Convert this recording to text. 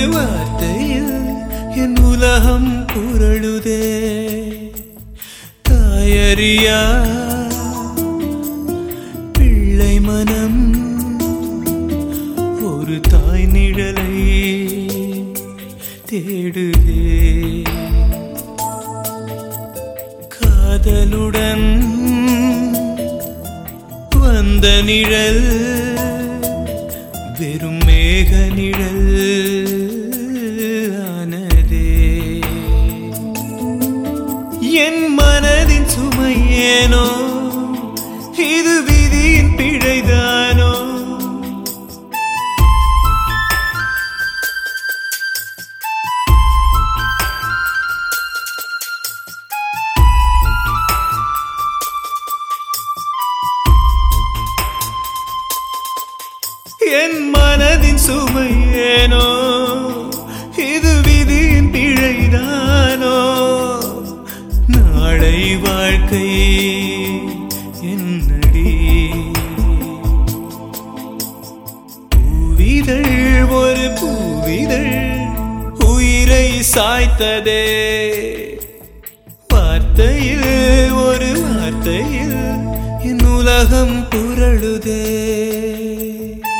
ஒரு வார்த்தையில் என் உலகம் புரளுதே தாயறியா பிள்ளை மனம் ஒரு தாய் நிழலை தேடுதே காதலுடன் வந்த நிழல் வெறும் மேக நிழல் ஆனதே என் மனதின் சுமை ஏனோ இது விதியின் பிழைதானோ என் மனதின் சுமை ஏனோ இது விதியின் பிழைதானோ நாளை வாழ்க்கை என்னடி பூவிதழ் ஒரு பூவிதழ் உயிரை சாய்த்ததே வார்த்தையில் ஒரு வார்த்தையில் என் உலகம் புரளுதே